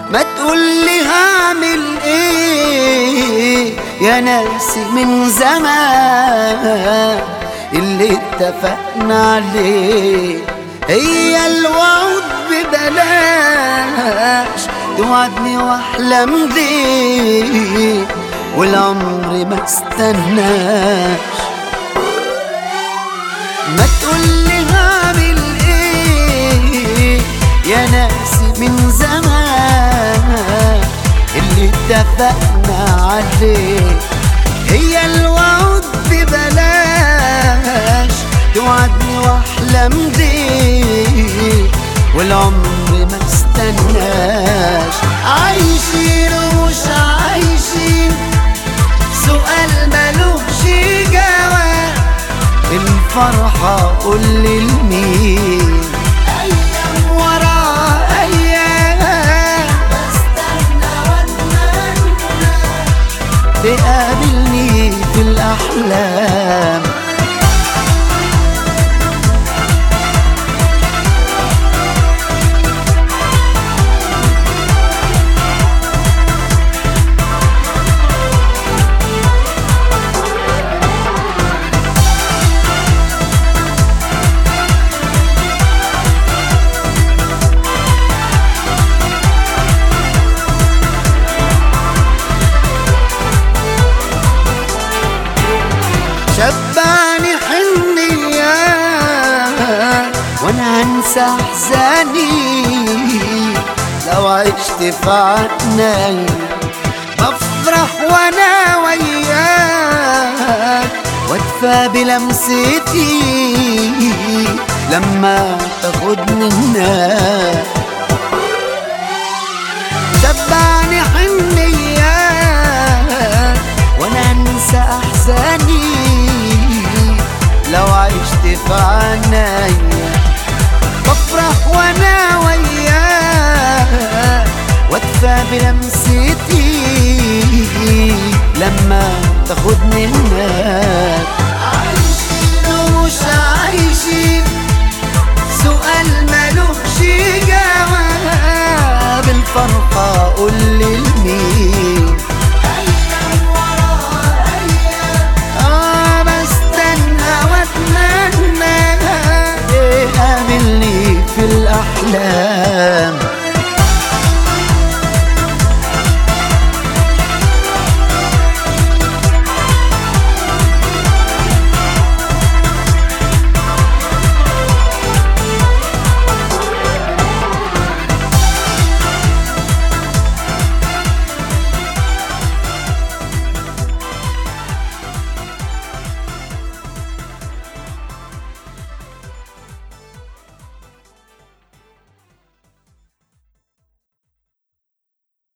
ما تقولي هعمل ايه يا ناسي من زمان اللي اتفقنا عليه هي الوعود ببلاش توعدني واحلم بيه والعمر ما استناش ما تقولي هعمل ايه يا ناسي من زمان اللي اتفقنا عليه هي الوعود ببلاش توعدني واحلم بيه والعمر ما استناش عايشين ومش عايشين سؤال ملوش جواب الفرحة قول لي لمين أيام ورا أيام بستنى وأتمنى تقابلني في الأحلام شبعني حنية وانا هنسى احزاني لو عشت في عناي بفرح وانا وياك وادفى بلمستي لما تاخدني هناك شبعني حنية وانا انسى احزاني لو عشت في عناي بفرح وانا وياك وادفى بلمستي لما تاخدني هناك عايشين ومش عايشين سؤال ملوش جواب الفرحة قول